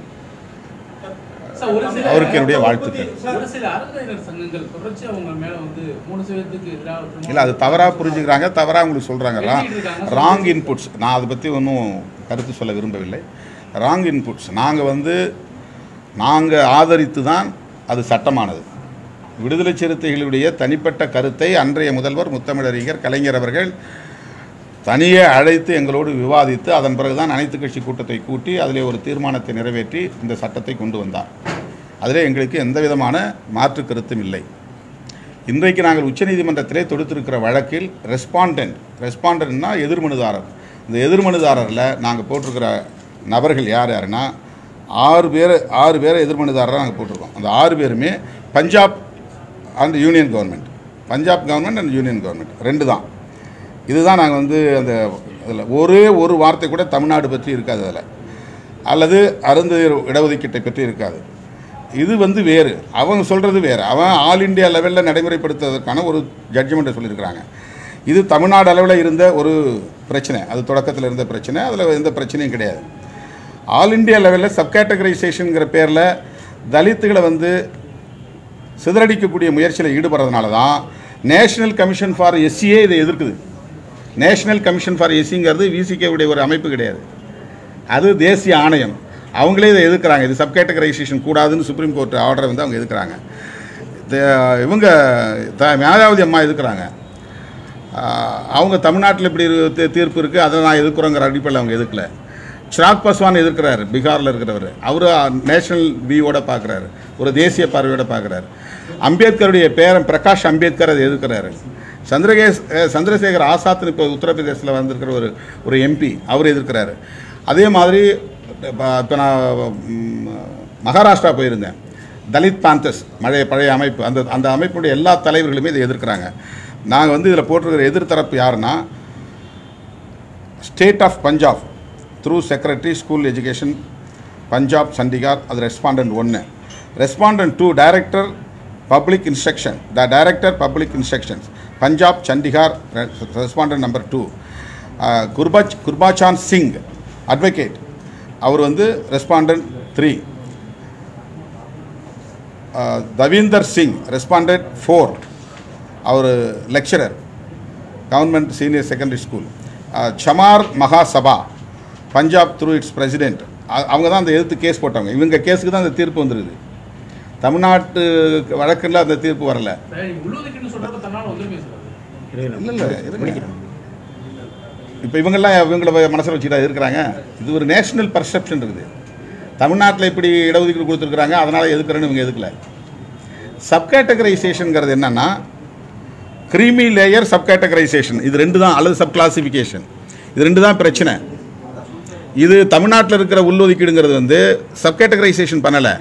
சார் ஒரு சில அவருக்கு என்னுடைய வாழ்த்துக்கள் ஒரு சில அறநிலையர் சங்கங்கள் தொடர்ச்சி அவங்க மேல வந்து மூணு சதவீதத்துக்கு எதிராக இல்லை அது தவறாக புரிஞ்சுக்கிறாங்க தவறாக உங்களுக்கு சொல்கிறாங்க ராங் இன்புட்ஸ் நான் அதை பற்றி ஒன்றும் கருத்து சொல்ல விரும்பவில்லை ராங் இன்புட்ஸ் நாங்கள் வந்து நாங்கள் ஆதரித்து தான் அது சட்டமானது விடுதலை சிறுத்தைகளுடைய தனிப்பட்ட கருத்தை அன்றைய முதல்வர் முத்தமிழறிஞர் கலைஞர் அவர்கள் தனியே அழைத்து எங்களோடு விவாதித்து அதன் பிறகுதான் அனைத்து கட்சி கூட்டத்தை கூட்டி அதிலே ஒரு தீர்மானத்தை நிறைவேற்றி இந்த சட்டத்தை கொண்டு வந்தார் அதிலே எங்களுக்கு எந்த விதமான மாற்று கருத்தும் இல்லை இன்றைக்கு நாங்கள் உச்சநீதிமன்றத்திலே தொடுத்திருக்கிற வழக்கில் ரெஸ்பாண்டன்ட் ரெஸ்பாண்டன்ட்னா எதிர்மனுதாரர் இந்த எதிர்மனுதாரரில் நாங்கள் போட்டிருக்கிற நபர்கள் யார் யாருன்னா ஆறு பேர் ஆறு பேரை எதிர்மனுதாரராக நாங்கள் போட்டிருக்கோம் அந்த ஆறு பேருமே Punjab and union government Punjab government and union government ரெண்டு தான் இதுதான் நாங்கள் வந்து அந்த அதில் ஒரே ஒரு வார்த்தை கூட தமிழ்நாடு பற்றி இருக்காது அதில் அல்லது அருந்ததியர் இடஒதுக்கீட்டை பற்றி இருக்காது இது வந்து வேறு அவங்க சொல்கிறது வேறு அவன் ஆல் இந்தியா லெவலில் நடைமுறைப்படுத்துவதற்கான ஒரு ஜட்ஜ்மெண்ட்டை சொல்லியிருக்கிறாங்க இது தமிழ்நாடு அளவில் இருந்த ஒரு பிரச்சனை அது தொடக்கத்தில் இருந்த பிரச்சனை அதில் எந்த பிரச்சனையும் கிடையாது ஆல் இந்தியா லெவலில் சப்கேட்டகரைசேஷனுங்கிற பேரில் தலித்துகளை வந்து சிதறடிக்கக்கூடிய முயற்சியில் ஈடுபடுறதுனால தான் நேஷனல் கமிஷன் ஃபார் எஸ்சியே இதை எதிர்க்குது நேஷனல் கமிஷன் ஃபார் எஸ்சிங்கிறது விசிகேவுடைய ஒரு அமைப்பு கிடையாது அது தேசிய ஆணையம் அவங்களே இதை எதிர்க்கிறாங்க இது சப்கேட்டகரைசேஷன் கூடாதுன்னு சுப்ரீம் கோர்ட் ஆர்டரை வந்து அவங்க எதிர்க்கிறாங்க தே- இவங்க த மேதாவதி அம்மா எதிர்க்கிறாங்க ஆஹ் அவங்க தமிழ்நாட்டில் இப்படி இரு- தீ- தீர்ப்பு இருக்குது அதை நான் எதிர்க்கிறோங்கிற அடிப்படையில் அவங்க எதிர்க்கல சிராக் பஸ்வான் எதிர்க்கிறாரு பீகாரில் இருக்கிறவர் அவர் நேஷனல் வியூவோட பார்க்குறாரு ஒரு தேசிய பார்வையோட பார்க்குறாரு அம்பேத்கருடைய பேரன் பிரகாஷ் அம்பேத்கர் அதை எதிர்க்கிறாரு சந்திரகேஸ் அஹ் சந்திரசேகர் ஆசாத்னு இப்போ உத்தரப்பிரதேசத்தில் வந்திருக்கிற ஒரு ஒரு எம்பி அவர் எதிர்க்கிறாரு அதே மாதிரி இப்போ நான் ம், மகாராஷ்டிரா போயிருந்தேன் தலித் பாந்தஸ் பழைய பழைய அமைப்பு அந்த அந்த அமைப்புடைய எல்லா தலைவர்களுமே இதை எதிர்க்கிறாங்க நாங்கள் வந்து இதில் போட்டிருக்கிற எதிர்த்தரப்பு யாருன்னா state of Punjab through secretary school education Punjab Chandigarh அது ரெஸ்பாண்டன்ட் ஒன்று respondent two director public instruction the director public instructions Punjab Chandigarh respondent number two Gurbach Gurbachan Singh advocate அவர் வந்து respondent three Davinder Singh respondent four அவர் lecturer government senior secondary school Chamar Mahasabha Punjab through its president அவங்க தான் அந்த எதிர்த்து case போட்டவங்க இவங்க கேஸுக்கு தான் அந்த தீர்ப்பு வந்துருக்குது தமிழ்நாட்டு வழக்கில் அந்த தீர்ப்பு வரல சார் உள்ளுதுக்குன்னு சொல்றப்ப தன்னால வந்துருமே சார் இல்லை இல்லை இப்போ இவங்கெல்லாம் இவங்கள மனசில் வச்சுட்டா இருக்கிறாங்க இது ஒரு நேஷனல் பர்செப்ஷன் இருக்குது தமிழ்நாட்டில் இப்படி இடஒதுக்கீடு கொடுத்துருக்குறாங்க அதனால் எதுக்குறேன்னு இவங்க எதுக்கல சப்கேட்டகரைசேஷனுங்கிறது என்னன்னா க்ரீமி லேயர் சப் கேட்டகரைசேஷன் இது ரெண்டு தான் அல்லது சப் கிளாசிஃபிகேஷன் இது ரெண்டு தான் பிரச்சனை இது தமிழ்நாட்டில் இருக்கிற உள்ஒதுக்கீடுங்கிறது வந்து சப் கேட்டகரைசேஷன் பண்ணலை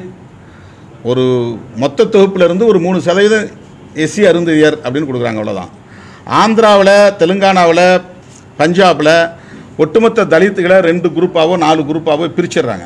ஒரு மொத்த தொகுப்புல இருந்து ஒரு மூணு சதவீதம் எஸ்சி அருந்ததியர் அப்படின்னு கொடுக்குறாங்க அவ்வளோதான் ஆந்திராவில் தெலுங்கானாவில் பஞ்சாபில் ஒட்டுமொத்த தலித்துகளை ரெண்டு குரூப்பாவோ நாலு குரூப்பாவோ பிரிச்சிடுறாங்க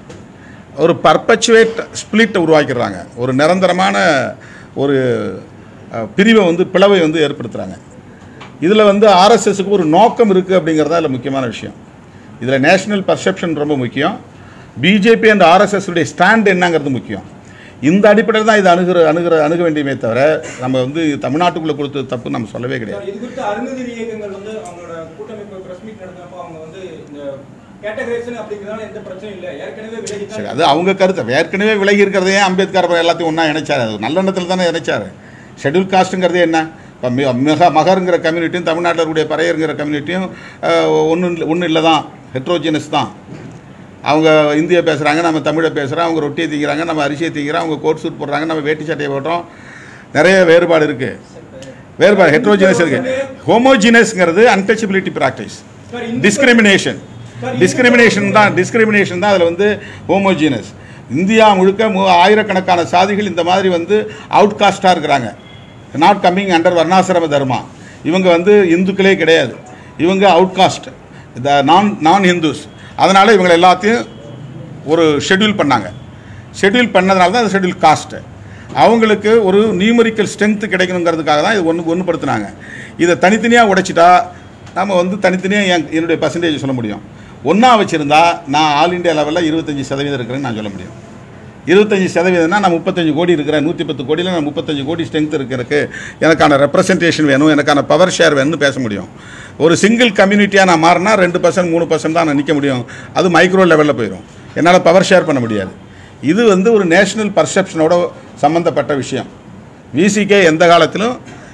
ஒரு பர்பச்சுவேட் ஸ்பிளிட்டை உருவாக்கிடுறாங்க ஒரு நிரந்தரமான ஒரு அஹ், பிரிவை வந்து பிளவை வந்து ஏற்படுத்துகிறாங்க இதில் வந்து ஆர்எஸ்எஸ்க்கு ஒரு நோக்கம் இருக்குது அப்படிங்கிறது தான் இதில் முக்கியமான விஷயம் இதில் நேஷனல் பர்செப்ஷன் ரொம்ப முக்கியம் பிஜேபி அண்ட் ஆர்எஸ்எஸ் உடைய ஸ்டாண்ட் என்னங்கிறது முக்கியம் இந்த அடிப்படையில் தான் இதை அணுகிற அணுகிற அணுக வேண்டியமே தவிர நம்ம வந்து தமிழ்நாட்டுக்குள்ளே கொடுத்த தப்பு நம்ம சொல்லவே கிடையாது இது குறித்து அருந்ததி இயக்கங்கள் வந்து அவங்களோட கூட்டமைப்பு பிரஸ் மீட் நடத்தினப்போ அவங்க வந்து இந்த கேட்டகரைசேஷன் அப்படிங்கிறதால எந்த பிரச்சனையும் இல்லை ஏற்கனவே விலகி சரி அது அவங்க கருத்து ஏற்கனவே விலகி இருக்கிறதையே அம்பேத்கர் அப்புறம் எல்லாத்தையும் ஒன்றா இணைச்சார் அது நல்லெண்ணத்தில் தானே இணைச்சார் ஷெட்யூல் காஸ்ட்டுங்கிறதே என்ன இப்போ மி மிக மகருங்கிற கம்யூனிட்டியும் தமிழ்நாட்டில் இருக்கக்கூடிய பறையருங்கிற கம்யூனிட்டியும் ஒன்றும் ஒன்றும் இல்லை தான் ஹெட்ரோஜினஸ் தான் அவங்க இந்தியை பேசுகிறாங்க நம்ம தமிழை பேசுகிறோம் அவங்க ரொட்டியை திங்கிறாங்க நம்ம அரிசியை திங்கிறோம் அவங்க கோட் சூட் போடுறாங்க நம்ம வேட்டி சட்டையை போடுறோம் நிறைய வேறுபாடு இருக்குது வேறுபாடு ஹெட்ரோஜினஸ் இருக்குது ஹோமோஜினஸ்ங்கிறது அன்டச்சபிலிட்டி ப்ராக்டிஸ் டிஸ்கிரிமினேஷன் டிஸ்கிரிமினேஷன் தான் டிஸ்கிரிமினேஷன் தான் அதில் வந்து ஹோமோஜினஸ் இந்தியா முழுக்க மு- ஆயிரக்கணக்கான சாதிகள் இந்த மாதிரி வந்து அவுட்காஸ்டாக இருக்கிறாங்க நாட் கம்மிங் அண்டர் வர்ணாசிரம தர்மா இவங்க வந்து இந்துக்களே கிடையாது இவங்க அவுட்காஸ்ட் த நான் நான் ஹிந்துஸ் அதனால் இவங்களை எல்லாத்தையும் ஒரு ஷெட்யூல் பண்ணாங்க ஷெட்யூல் பண்ணதுனால தான் அது ஷெட்யூல் காஸ்ட்டு அவங்களுக்கு ஒரு நியூமரிக்கல் ஸ்ட்ரென்த்து கிடைக்கணுங்கிறதுக்காக தான் இது ஒன்று ஒன்றுபடுத்துனாங்க இதை தனித்தனியாக உடைச்சிட்டா நம்ம வந்து தனித்தனியாக என் என்னுடைய பர்சன்டேஜ் சொல்ல முடியும் ஒன்றா வச்சுருந்தா நான் ஆல் இந்தியா லெவலில் இருபத்தஞ்சி சதவீதம் இருக்கிறேன்னு நான் சொல்ல முடியும் இருபத்தஞ்சி சதவீதம்னா நான் முப்பத்தஞ்சு கோடி இருக்கிறேன் நூற்றி பத்து கோடியில் நான் முப்பத்தஞ்சு கோடி ஸ்ட்ரென்த் இருக்கிறதுக்கு எனக்கான ரெப்ரசன்டேஷன் வேணும் எனக்கான பவர் ஷேர் வேணும்னு பேச முடியும் ஒரு சிங்கிள் கம்யூனிட்டியாக நான் மாறினா ரெண்டு பர்சன்ட் மூணு பர்சன்ட் தான் நான் நிற்க முடியும் அது மைக்ரோ லெவலில் போயிடும் என்னால் பவர் ஷேர் பண்ண முடியாது இது வந்து ஒரு நேஷனல் பர்செப்ஷனோட சம்மந்தப்பட்ட விஷயம் விசிகே எந்த காலத்திலும்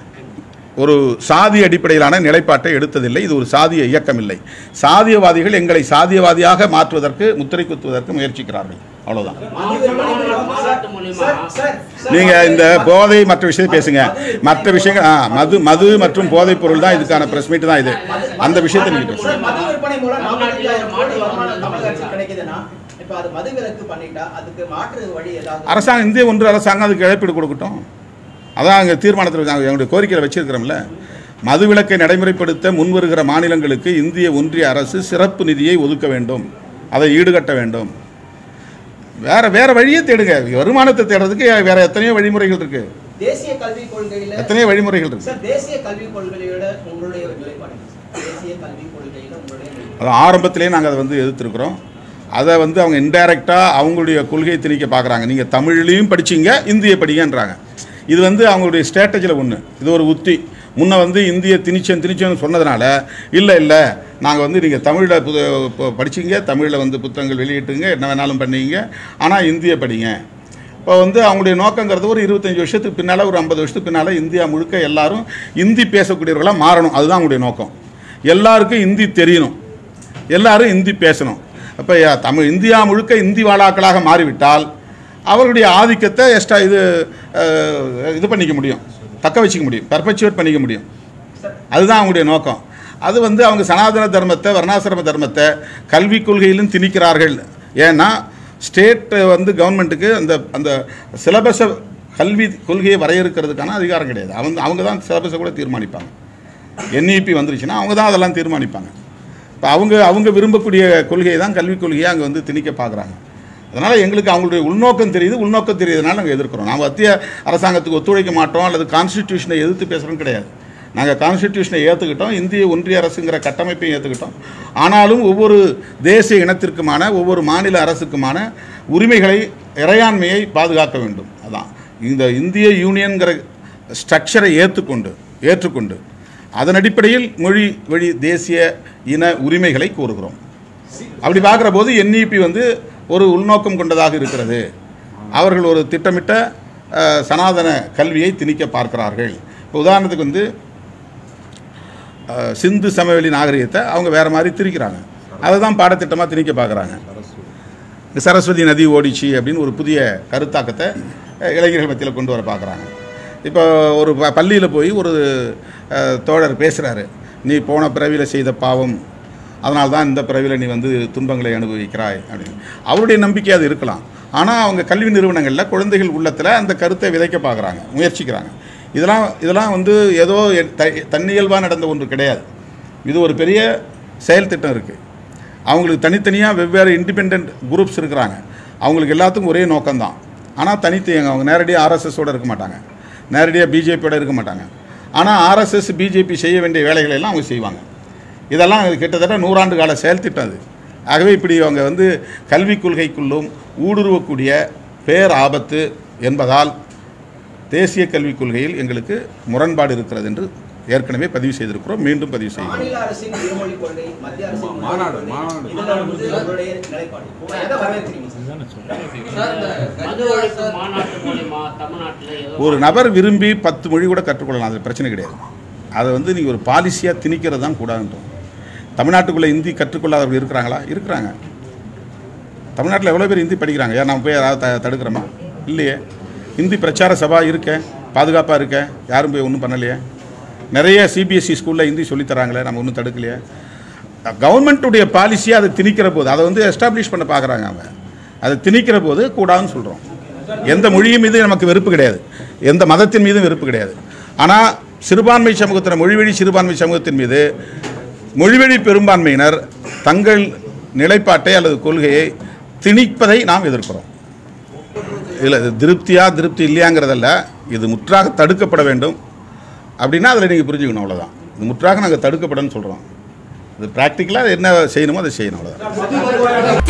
ஒரு சாதி அடிப்படையிலான நிலைப்பாட்டை எடுத்ததில்லை இது ஒரு சாதிய இயக்கம் இல்லை சாதியவாதிகள் எங்களை சாதியவாதியாக மாற்றுவதற்கு முத்திரை குத்துவதற்கு முயற்சிக்கிறார்கள் அவ்வளவுதான் மாநாட்டு மூலியமா நீங்க இந்த போதை மற்ற விஷயத்தை பேசுங்க மற்ற விஷயங்கள் ஆ, மது மது மற்றும் போதைப் பொருள் தான் இதுக்கான பிரஸ் மீட் தான் இது அந்த விஷயத்தை நீங்க பேசுங்க சார், மது விற்பனை மூலம் தமிழ்நாட்டுல ஒரு மாற்று வருமானம் வருமானம் தமிழக அரசுக்கு கிடைக்குதுன்னா இப்ப அது மது விலக்கு பண்ணிட்டா அதுக்கு மாற்று வழி ஏதாவது அரசாங்கம் இந்திய ஒன்று அரசாங்கம் அதுக்கு இழப்பீடு கொடுக்கட்டும் அதான் அங்கே தீர்மானத்தில் நாங்கள் எங்களுடைய கோரிக்கையில் வச்சிருக்கிறோம்ல மதுவிலக்கை நடைமுறைப்படுத்த முன்வருகிற மாநிலங்களுக்கு இந்திய ஒன்றிய அரசு சிறப்பு நிதியை ஒதுக்க வேண்டும் அதை ஈடுகட்ட வேண்டும் வேற வேற வழியே தேடுங்க வருமானத்தை தேடுறதுக்கு வேற எத்தனையோ வழிமுறைகள் இருக்கு தேசிய கல்விக் கொள்கையில எத்தனையோ வழிமுறைகள் இருக்கு சார் தேசிய கல்விக் கொள்கையோட உங்களுடைய நிலைப்பாடு என்ன சார்? தேசிய கல்விக் கொள்கையில உங்களுடைய நிலைப்பாடு அது ஆரம்பத்திலே நாங்கள் அதை வந்து எதிர்த்திருக்கிறோம் அதை வந்து அவங்க இன்டைரக்டாக அவங்களுடைய கொள்கையை திணிக்க பார்க்குறாங்க நீங்கள் தமிழ்லையும் படிச்சீங்க இந்திய படிங்கன்றாங்க இது வந்து அவங்களுடைய ஸ்ட்ராட்டஜியில் ஒன்று இது ஒரு உத்தி முன்ன வந்து இந்திய திணிச்சன் திணிச்சன்னு சொன்னதுனால இல்லை இல்லை நாங்கள் வந்து நீங்கள் தமிழில் புது இப்போ படிச்சீங்க தமிழில் வந்து புத்தகங்கள் வெளியிட்டுங்க என்ன வேணாலும் பண்ணீங்க ஆனால் இந்திய படிங்க இப்போ வந்து அவங்களுடைய நோக்கங்கிறது ஒரு இருபத்தஞ்சி வருஷத்துக்கு பின்னால் ஒரு ஐம்பது வருஷத்துக்கு பின்னால் இந்தியா முழுக்க எல்லாரும் இந்தி பேசக்கூடியவர்களாக மாறணும் அதுதான் அவங்களுடைய நோக்கம் எல்லாருக்கும் இந்தி தெரியணும் எல்லாரும் இந்தி பேசணும் அப்போ தமிழ் இந்தியா முழுக்க இந்தி வாழாக்களாக மாறிவிட்டால் அவர்களுடைய ஆதிக்கத்தை எக்ஸ்ட்ரா இது அஹ், இது பண்ணிக்க முடியும் தக்க வச்சுக்க முடியும் பெர்பச்சுவேட் பண்ணிக்க முடியும் அதுதான் அவங்களுடைய நோக்கம் அது வந்து அவங்க சனாதன தர்மத்தை வர்ணாசிரம தர்மத்தை கல்விக் கொள்கையிலும் திணிக்கிறார்கள் ஏன்னா ஸ்டேட் வந்து கவர்மெண்ட்டுக்கு அந்த அந்த சிலபஸை கல்வி கொள்கையை வரையறுக்கிறதுக்கான அதிகாரம் கிடையாது அவங்க அவங்க தான் சிலபஸை கூட தீர்மானிப்பாங்க என்இபி வந்துருச்சுன்னா அவங்க தான் அதெல்லாம் தீர்மானிப்பாங்க இப்போ அவங்க அவங்க விரும்பக்கூடிய கொள்கையை தான் கல்விக் கொள்கையை அங்கே வந்து திணிக்க பார்க்குறாங்க அதனால் எங்களுக்கு அவங்களுடைய உள்நோக்கம் தெரியுது உள்நோக்கம் தெரியுதுனால நாங்கள் எதிர்க்கிறோம் நாம் மத்திய அரசாங்கத்துக்கு ஒத்துழைக்க மாட்டோம் அல்லது கான்ஸ்டிடியூஷனை எதிர்த்து பேசுகிறோம் கிடையாது நாங்கள் கான்ஸ்டிடியூஷனை ஏற்றுக்கிட்டோம் இந்திய ஒன்றிய அரசுங்கிற கட்டமைப்பையும் ஏற்றுக்கிட்டோம் ஆனாலும் ஒவ்வொரு தேசிய இனத்திற்குமான ஒவ்வொரு மாநில அரசுக்குமான உரிமைகளை இறையாண்மையை பாதுகாக்க வேண்டும் அதான் இந்த இந்திய யூனியன்கிற ஸ்ட்ரக்சரை ஏற்றுக்கொண்டு ஏற்றுக்கொண்டு அதன் அடிப்படையில் மொழி வழி தேசிய இன உரிமைகளை கோருகிறோம் அப்படி பார்க்குற போது என்இபி வந்து ஒரு உள்நோக்கம் கொண்டதாக இருக்கிறது அவர்கள் ஒரு திட்டமிட்ட அஹ், சனாதன கல்வியை திணிக்க பார்க்கிறார்கள் இப்போ உதாரணத்துக்கு வந்து அஹ், சிந்து சமவெளி நாகரிகத்தை அவங்க வேறு மாதிரி திரிக்கிறாங்க அதை தான் பாடத்திட்டமாக திணிக்க பார்க்குறாங்க சரஸ்வதி நதி ஓடிச்சு அப்படின்னு ஒரு புதிய கருத்தாக்கத்தை அஹ், இளைஞர்கள் மத்தியில் கொண்டு வர பார்க்குறாங்க இப்போ ஒரு பள்ளியில் போய் ஒரு அஹ், தோழர் பேசுகிறாரு நீ போன பிறவியில் செய்த பாவம் அதனால தான் இந்த பிறவியில் நீ வந்து துன்பங்களை அனுபவிக்கிறாய் அப்படின்னு அவருடைய நம்பிக்கை அது இருக்கலாம் ஆனால் அவங்க கல்வி நிறுவனங்களில் குழந்தைகள் உள்ளத்தில் அந்த கருத்தை விதைக்க பார்க்குறாங்க முயற்சிக்கிறாங்க இதெல்லாம் இதெல்லாம் வந்து ஏதோ எ- த- தன்னியல்பாக நடந்த ஒன்று கிடையாது இது ஒரு பெரிய செயல் திட்டம் இருக்குது அவங்களுக்கு தனித்தனியாக வெவ்வேறு இண்டிபெண்ட் குரூப்ஸ் இருக்கிறாங்க அவங்களுக்கு எல்லாத்துக்கும் ஒரே நோக்கம்தான் ஆனால் தனித்து அவங்க நேரடியாக ஆர்எஸ்எஸோடு இருக்க மாட்டாங்க நேரடியாக பிஜேபியோட இருக்க மாட்டாங்க ஆனால் ஆர்எஸ்எஸ் பிஜேபி செய்ய வேண்டிய வேலைகளை எல்லாம் அவங்க செய்வாங்க இதெல்லாம் கிட்டத்தட்ட நூறாண்டு கால செயல் திட்டம் அது ஆகவே இப்படி அவங்க வந்து கல்விக் கொள்கைக்குள்ளும் ஊடுருவக்கூடிய பேர் ஆபத்து என்பதால் தேசிய கல்விக் கொள்கையில் எங்களுக்கு முரண்பாடு இருக்கிறது என்று ஏற்கனவே பதிவு செய்திருக்கிறோம் மீண்டும் பதிவு செய்கிறோம் மாநில அரசின் இருமொழி கொள்கை மத்திய அரசின் மா- இருமொழி மாநாடு, கொள்கை. மாநாடு. இதுல வந்து உங்களுடைய நிலைப்பாடு எதை வரவேற்கிறீங்க சார்? மது ஒழிப்பு மாநாட்டு மூலியமா தமிழ்நாட்டுல ஏதோ ஒரு நபர் விரும்பி பத்து மொழி கூட கற்றுக்கொள்ளலாம் அது பிரச்சனை கிடையாது அதை வந்து நீங்கள் ஒரு பாலிசியாக திணிக்கிறது தான் கூடாதுன்றோம் தமிழ்நாட்டுக்குள்ளே ஹிந்தி கற்றுக்கொள்ளாதவர்கள் இருக்கிறாங்களா இருக்கிறாங்க தமிழ்நாட்டில் எவ்வளோ பேர் ஹிந்தி படிக்கிறாங்க ஏன் நம்ம போய் யாராவது த தடுக்கிறோமா இல்லையே ஹிந்தி பிரச்சார சபா இருக்கேன் பாதுகாப்பாக இருக்க யாரும் போய் ஒன்றும் பண்ணலையே நிறைய சிபிஎஸ்சி ஸ்கூலில் ஹிந்தி சொல்லித் தராங்களே நம்ம ஒன்றும் தடுக்கலையே கவர்மெண்ட்டுடைய பாலிசியை அதை திணிக்கிற போது அதை வந்து எஸ்டாப்ளிஷ் பண்ண பார்க்குறாங்க அவங்க அதை திணிக்கிற போது கூடாதுன்னு சொல்கிறோம் எந்த மொழியின் மீது நமக்கு வெறுப்பு கிடையாது எந்த மதத்தின் மீதும் வெறுப்பு கிடையாது ஆனால் சிறுபான்மை சமூகத்தினர் மொழிவழி சிறுபான்மை சமூகத்தின் மீது மொழிவழி பெரும்பான்மையினர் தங்கள் நிலைப்பாட்டை அல்லது கொள்கையை திணிப்பதை நாம் எதிர்க்கிறோம் இதில் இது திருப்தியா திருப்தி இல்லையாங்கிறதல்ல இது முற்றாக தடுக்கப்பட வேண்டும் அப்படின்னா அதில் நீங்கள் புரிஞ்சுக்கணும் அவ்வளோதான் இது முற்றாக நாங்கள் தடுக்கப்படணும்னு சொல்கிறோம் இது ப்ராக்டிக்கலாக என்ன செய்யணுமோ அதை செய்யணும் அவ்வளோதான்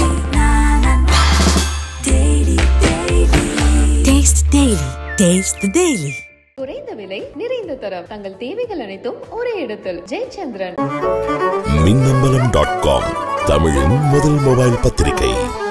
Daily, daily. Taste the Daily. Taste the Daily. குறைந்த விலை நிறைந்த தரம் தங்கள் தேவைகள் அனைத்தும் ஒரே இடத்தில் ஜெயச்சந்திரன் மின்னம்பலம் டாட் காம் தமிழின் முதல் மொபைல் பத்திரிகை